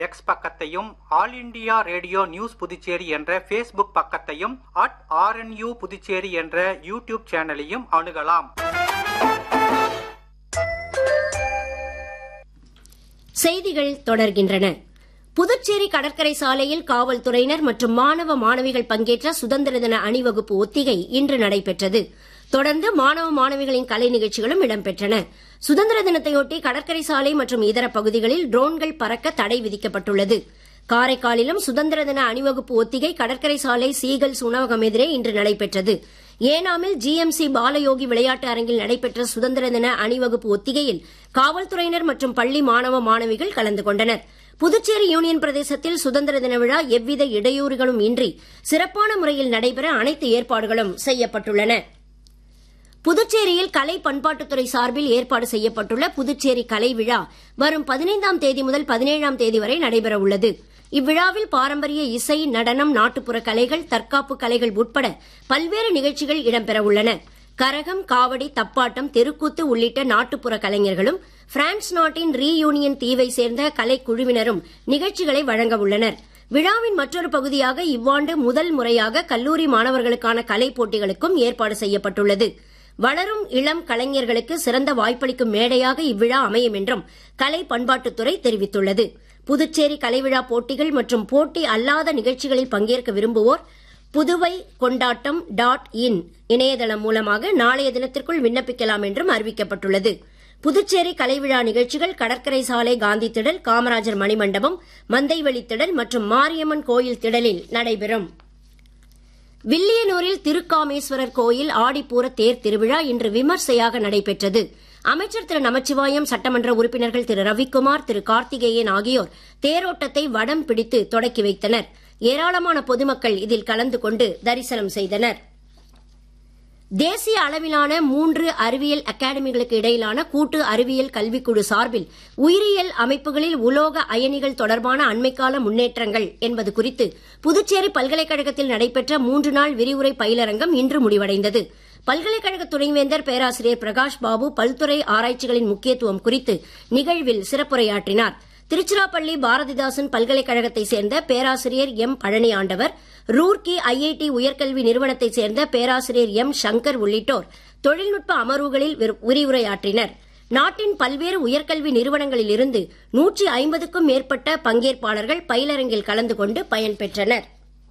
X பக்கத்தையும் all India radio news Puducherry என்ற Facebook பக்கத்தையும் அட் ஆர்என்யூ புதுச்சேரி என்ற யூடியூப் சேனலையும் அணுகலாம் செய்திகள் தொடர்கின்றன புதுச்சேரி கடற்கரை சாலையில் காவல்துறையினர் மற்றும் மாணவ மாணவிகள் பங்கேற்ற சுதந்திர தின அணிவகுப்பு ஒத்திகை இன்று நடைபெற்றது தொடர்ந்து மாணவ மாணவிகளின் கலை நிகழ்ச்சிகளும் இடம்பெற்றன சுதந்திர தினத்தையொட்டி கடற்கரை சாலை மற்றும் இதர பகுதிகளில் ட்ரோன்கள் பறக்க தடை விதிக்கப்பட்டுள்ளது காரைக்காலிலும் சுதந்திர தின அணிவகுப்பு ஒத்திகை கடற்கரை சாலை சீகல்ஸ் உணவகம் எதிரே இன்று நடைபெற்றது ஏனாமில் ஜிஎம்சி பாலயோகி விளையாட்டு அரங்கில் நடைபெற்ற சுதந்திர தின அணிவகுப்பு ஒத்திகையில் காவல்துறையினர் மற்றும் பள்ளி மாணவ மாணவிகள் கலந்து கொண்டனர் புதுச்சேரி யூனியன் பிரதேசத்தில் சுதந்திர தின விழா எவ்வித இடையூறுகளும் இன்றி சிறப்பான முறையில் நடைபெற அனைத்து ஏற்பாடுகளும் செய்யப்பட்டுள்ளன புதுச்சேரியில் கலை பண்பாட்டுத்துறை சார்பில் ஏற்பாடு செய்யப்பட்டுள்ள புதுச்சேரி கலை விழா வரும் பதினைந்தாம் தேதி முதல் பதினேழாம் தேதி வரை நடைபெற உள்ளது இவ்விழாவில் பாரம்பரிய இசை நடனம் நாட்டுப்புற கலைகள் தற்காப்பு கலைகள் உட்பட பல்வேறு நிகழ்ச்சிகள் இடம்பெற உள்ளன கரகம் காவடி தப்பாட்டம் தெருக்கூத்து உள்ளிட்ட நாட்டுப்புற கலைஞர்களும் பிரான்ஸ் நாட்டின் ரீயூனியன் தீவை சேர்ந்த கலைக்குழுவினரும் நிகழ்ச்சிகளை வழங்க உள்ளனர் விழாவின் மற்றொரு பகுதியாக இவ்வாண்டு முதல் முறையாக கல்லூரி மாணவர்களுக்கான கலை போட்டிகளுக்கும் ஏற்பாடு செய்யப்பட்டுள்ளது வளரும் இளம் கலைஞர்களுக்கு சிறந்த வாய்ப்பளிக்கும் மேடையாக இவ்விழா அமையும் என்றும் கலை பண்பாட்டுத்துறை தெரிவித்துள்ளது புதுச்சேரி கலைவிழா போட்டிகள் மற்றும் போட்டி அல்லாத நிகழ்ச்சிகளில் பங்கேற்க விரும்புவோர் புதுவை கொண்டாட்டம் டாட் இன் இணையதளம் மூலமாக நாளைய தினத்திற்குள் விண்ணப்பிக்கலாம் என்றும் அறிவிக்கப்பட்டுள்ளது புதுச்சேரி கலைவிழா நிகழ்ச்சிகள் கடற்கரை சாலை காந்தி திடல் காமராஜர் மணிமண்டபம் மந்தைவெளி திடல் மற்றும் மாரியம்மன் கோயில் திடலில் நடைபெறும் வில்லியனூரில் திருக்காமேஸ்வரர் கோயில் ஆடிப்பூர தேர் திருவிழா இன்று விமர்சையாக நடைபெற்றது அமைச்சர் திரு நமச்சிவாயம் சட்டமன்ற உறுப்பினர்கள் திரு ரவிக்குமார் திரு கார்த்திகேயன் ஆகியோர் தேரோட்டத்தை வடம் பிடித்து தொடக்கி வைத்தனர் ஏராளமான பொதுமக்கள் இதில் கலந்து கொண்டு தரிசனம் செய்தனர் தேசிய அளவிலான மூன்று அறிவியல் அகாடமிகளுக்கு இடையிலான கூட்டு அறிவியல் கல்விக்குழு சார்பில் உயிரியல் அமைப்புகளில் உலோக அயனிகள் தொடர்பான அண்மைக்கால முன்னேற்றங்கள் என்பது குறித்து புதுச்சேரி பல்கலைக்கழகத்தில் நடைபெற்ற மூன்று நாள் விரிவுரை பயிலரங்கம் இன்று முடிவடைந்தது பல்கலைக்கழக துணைவேந்தர் பேராசிரியர் பிரகாஷ் பாபு பல்துறை ஆராய்ச்சிகளின் முக்கியத்துவம் குறித்து நிகழ்வில் சிறப்புரையாற்றினார் திருச்சிராப்பள்ளி பாரதிதாசன் பல்கலைக்கழகத்தைச் சேர்ந்த பேராசிரியர் எம் பழனி ஆண்டவர் ரூர்கி ஐஐடி உயர்கல்வி நிறுவனத்தைச் சேர்ந்த பேராசிரியர் எம் சங்கர் உள்ளிட்டோர் தொழில்நுட்ப அமர்வுகளில் விரிவுரையாற்றினர் நாட்டின் பல்வேறு உயர்கல்வி நிறுவனங்களில் இருந்து நூற்றி ஐம்பதுக்கும் மேற்பட்ட பங்கேற்பாளர்கள் பயிலரங்கில் கலந்து கொண்டு பயன்பெற்றனர்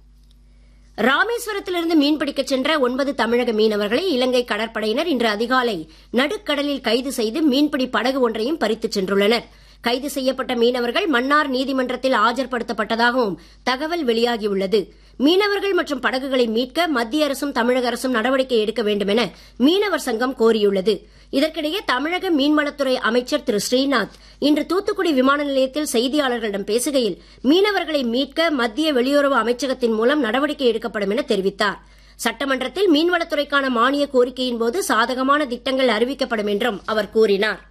ராமேஸ்வரத்திலிருந்து மீன்பிடிக்கச் சென்ற ஒன்பது தமிழக மீனவர்களை இலங்கை கடற்படையினர் இன்று அதிகாலை நடுக்கடலில் கைது செய்து மீன்பிடி படகு ஒன்றையும் பறித்துச் சென்றுள்ளனர் கைது செய்யப்பட்ட மீனவர்கள் மன்னார் நீதிமன்றத்தில் ஆஜர்படுத்தப்பட்டதாகவும் தகவல் வெளியாகியுள்ளது மீனவர்கள் மற்றும் படகுகளை மீட்க மத்திய அரசும் தமிழக அரசும் நடவடிக்கை எடுக்க வேண்டும் என மீனவர் சங்கம் கோரியுள்ளது இதற்கிடையே தமிழக மீன்வளத்துறை அமைச்சர் திரு ஸ்ரீநாத் இன்று தூத்துக்குடி விமான நிலையத்தில் செய்தியாளர்களிடம் பேசுகையில் மீனவர்களை மீட்க மத்திய வெளியுறவு அமைச்சகத்தின் மூலம் நடவடிக்கை எடுக்கப்படும் என தெரிவித்தார் சட்டமன்றத்தில் மீன்வளத்துறைக்கான மானிய கோரிக்கையின் போது சாதகமான திட்டங்கள் அறிவிக்கப்படும் என்றும் அவர் கூறினார்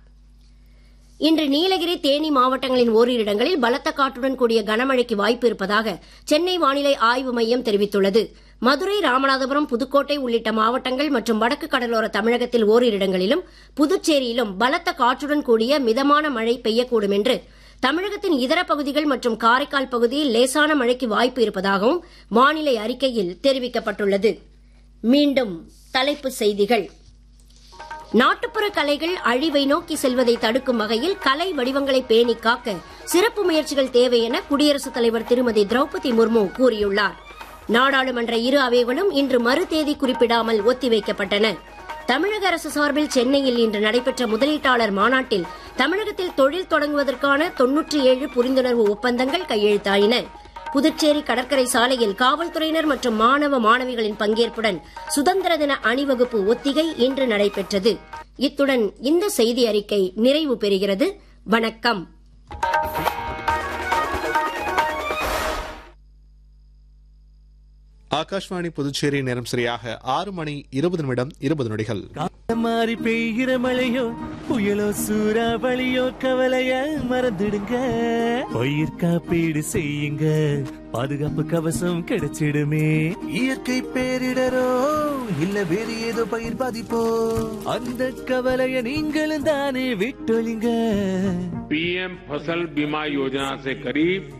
இன்று நீலகிரி தேனி மாவட்டங்களின் ஓரிரு இடங்களில் பலத்த காற்றுடன் கூடிய கனமழைக்கு வாய்ப்பு இருப்பதாக சென்னை வானிலை ஆய்வு மையம் தெரிவித்துள்ளது மதுரை ராமநாதபுரம் புதுக்கோட்டை உள்ளிட்ட மாவட்டங்கள் மற்றும் வடக்கு கடலோர தமிழகத்தில் ஓரிரு இடங்களிலும் புதுச்சேரியிலும் பலத்த காற்றுடன் கூடிய மிதமான மழை பெய்யக்கூடும் என்று தமிழகத்தின் இதர பகுதிகள் மற்றும் காரைக்கால் பகுதியில் லேசான மழைக்கு வாய்ப்பு இருப்பதாகவும் வானிலை அறிக்கையில் தெரிவிக்கப்பட்டுள்ளது மீண்டும் தலைப்புச் செய்திகள் நாட்டுப்புற கலைகள் அழிவை நோக்கி செல்வதை தடுக்கும் வகையில் கலை வடிவங்களை பேணி காக்க சிறப்பு முயற்சிகள் தேவை என குடியரசுத் தலைவர் திருமதி திரௌபதி முர்மு கூறியுள்ளார் நாடாளுமன்ற இரு அவைகளும் இன்று மறு தேதி குறிப்பிடாமல் ஒத்திவைக்கப்பட்டன தமிழக அரசு சார்பில் சென்னையில் இன்று நடைபெற்ற முதலீட்டாளர் மாநாட்டில் தமிழகத்தில் தொழில் தொடங்குவதற்கான தொன்னூற்றி ஏழு புரிந்துணர்வு ஒப்பந்தங்கள் கையெழுத்தாயின புதுச்சேரி கடற்கரை சாலையில் காவல்துறையினர் மற்றும் மாணவ மாணவிகளின் பங்கேற்புடன் சுதந்திர தின அணிவகுப்பு ஒத்திகை இன்று நடைபெற்றது இத்துடன் இந்த செய்தி அறிக்கை நிறைவு பெறுகிறது வணக்கம் ஆகாஷ்வாணி புதுச்சேரி நேரம் சரியாக ஆறு மணி இருபது நிமிடம் இருபது நொடிகள் மாறி பெய்கிற மழையோ புயலோ சூறாவளியோ கவலைய மறந்துடுங்க பயிர் காப்பீடு செய்யுங்க பாதுகாப்பு கவசம் கிடைச்சிடுமே இயற்கை பேரிடரோ இல்ல வேறு ஏதோ பயிர் பாதிப்போ அந்த கவலைய நீங்களும் தானே விட்டொழிங்க पीएम फसल बीमा योजना से करीब